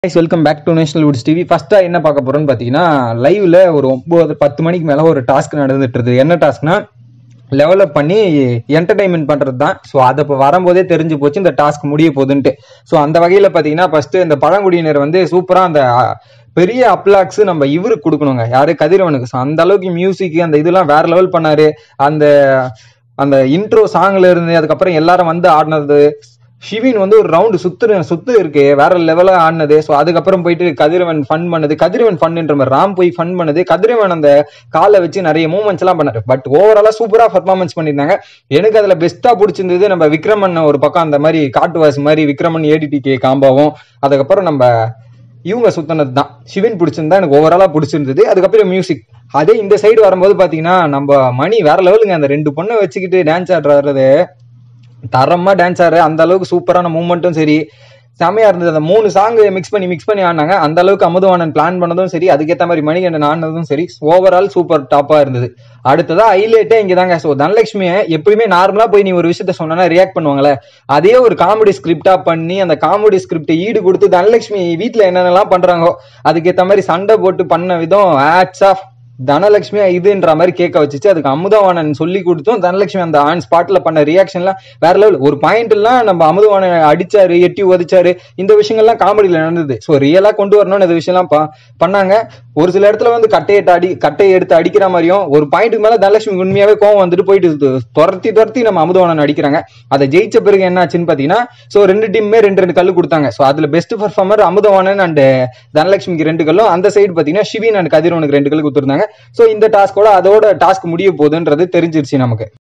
guys welcome back to national woods TV ஃபர்ஸ்டா என்ன பார்க்க போறோம்னு பார்த்தீங்கன்னா லைவ்ல ஒரு ஒன்பது பத்து மணிக்கு மேல ஒரு டாஸ்க் நடந்துட்டு இருக்கு என்ன டாஸ்க்னா லெவலப் பண்ணி என்டர்டைன்மெண்ட் பண்றது தான் ஸோ அதை இப்போ வரும்போதே தெரிஞ்சு போச்சு இந்த டாஸ்க் முடிய போகுதுன்ட்டு ஸோ அந்த வகையில் பார்த்தீங்கன்னா ஃபர்ஸ்ட் இந்த பழங்குடியினர் வந்து சூப்பரா அந்த அஹ், பெரிய அப்ளாக்ஸ் நம்ம இவருக்கு கொடுக்கணுங்க யாரு கதிரவனுக்கு ஸோ அந்த அளவுக்கு மியூசிக் அந்த இதெல்லாம் வேற லெவல் பண்ணாரு அந்த அந்த இன்ட்ரோ சாங்ல இருந்து அதுக்கப்புறம் எல்லாரும் வந்து ஆடினது ஷிவின் வந்து ஒரு ரவுண்டு சுத்து சுத்து இருக்கு வேற லெவலா ஆடினது ஸோ அதுக்கப்புறம் போயிட்டு கதிரவன் ஃபன் பண்ணது கதிரவன் ஃபன்ன்ற மாதிரி ராம் போய் ஃபன் பண்ணது கதிரவன் அந்த காலை வச்சு நிறைய மூமெண்ட்ஸ் எல்லாம் பண்ணாரு பட் ஓவராலா சூப்பரா பர்ஃபார்மன்ஸ் பண்ணியிருந்தாங்க எனக்கு அதுல பெஸ்டா பிடிச்சிருந்தது நம்ம விக்ரமன் ஒரு பக்கம் அந்த மாதிரி காட்டுவாஸ் மாதிரி விக்ரமன் ஏடிடிகே காம்பாவும் அதுக்கப்புறம் நம்ம இவங்க சுத்தினது தான் சிவன் பிடிச்சிருந்தா எனக்கு ஓவராலா பிடிச்சிருந்தது அதுக்கப்புறம் மியூசிக் அதே இந்த சைடு வரும்போது பாத்தீங்கன்னா நம்ம மணி வேற லெவலுங்க அந்த ரெண்டு பொண்ணை வச்சுக்கிட்டு டான்ஸ் ஆடுறது தரமா டான்ஸ் ஆடுற அந்த அளவுக்கு சூப்பரான மூமெண்ட்டும் சரி செமையா இருந்தது அந்த மூணு சாங் மிக்ஸ் பண்ணி மிக்ஸ் பண்ணி ஆடினாங்க அந்த அளவுக்கு அமுதவாணன் பிளான் பண்ணதும் சரி அதுக்கேற்ற மாதிரி மணிகண்டன் ஆடினதும் சரி ஓவரால் சூப்பர் டாப்பா இருந்தது அடுத்ததா ஹைலைட்டே இங்க தாங்க ஸோ தனலட்சுமியை எப்பயுமே நார்மலா போய் நீ ஒரு விஷயத்த சொன்னா ரியாக்ட் பண்ணுவாங்கல்ல அதே ஒரு காமெடி ஸ்கிரிப்டா பண்ணி அந்த காமெடி ஸ்கிரிப்டை ஈடு கொடுத்து தனலட்சுமி வீட்டுல என்னென்னலாம் பண்றாங்கோ அதுக்கேற்ற மாதிரி சண்டை போட்டு பண்ண விதம் ஆட்ஸ் ஆஃப் தனலட்சுமி இதுன்ற மாதிரி கேட்க வச்சுச்சு அதுக்கு அமுதவாணன் சொல்லி கொடுத்தும் தனலட்சுமி அந்த ஆன் ஸ்பாட்ல பண்ண ரியாக்ஷன்லாம் வேற லெவல் ஒரு பாயிண்ட் எல்லாம் நம்ம அமுதவாணன் அடிச்சாரு எட்டி உதைச்சாரு இந்த விஷயங்கள்லாம் காமெடியில நடந்தது ஸோ ரியலா கொண்டு வரணும்னு இந்த விஷயம்லாம் ப- பண்ணாங்க ஒரு சில இடத்துல வந்து கட்டையை அடி கட்டையை எடுத்து அடிக்கிற மாதிரியும் ஒரு பாயிண்ட்டுக்கு மேல தனலட்சுமி உண்மையாவே கோவம் வந்துட்டு போயிட்டு து- துரத்தி துரத்தி நம்ம அமுதவாணன் அடிக்கிறாங்க அதை ஜெயிச்ச பிறகு என்ன ஆச்சுன்னு பாத்தீங்கன்னா ஸோ ரெண்டு டீமுமே ரெண்டு ரெண்டு கல்லு கொடுத்தாங்க ஸோ அதுல பெஸ்ட் பர்ஃபார்மர் அமுதவாணன் அண்ட் தனலட்சுமிக்கு ரெண்டு கல்லும் அந்த சைடு பாத்தீங்கன்னா சிவின் அண்ட் கதிரவனுக்கு ரெண்டு கல்லு கொடுத்துருந்தாங்க ஸோ இந்த டாஸ்கோட அதோட டாஸ்க் முடிய போகுதுன்றது தெரிஞ்சிருச்சு நமக்கு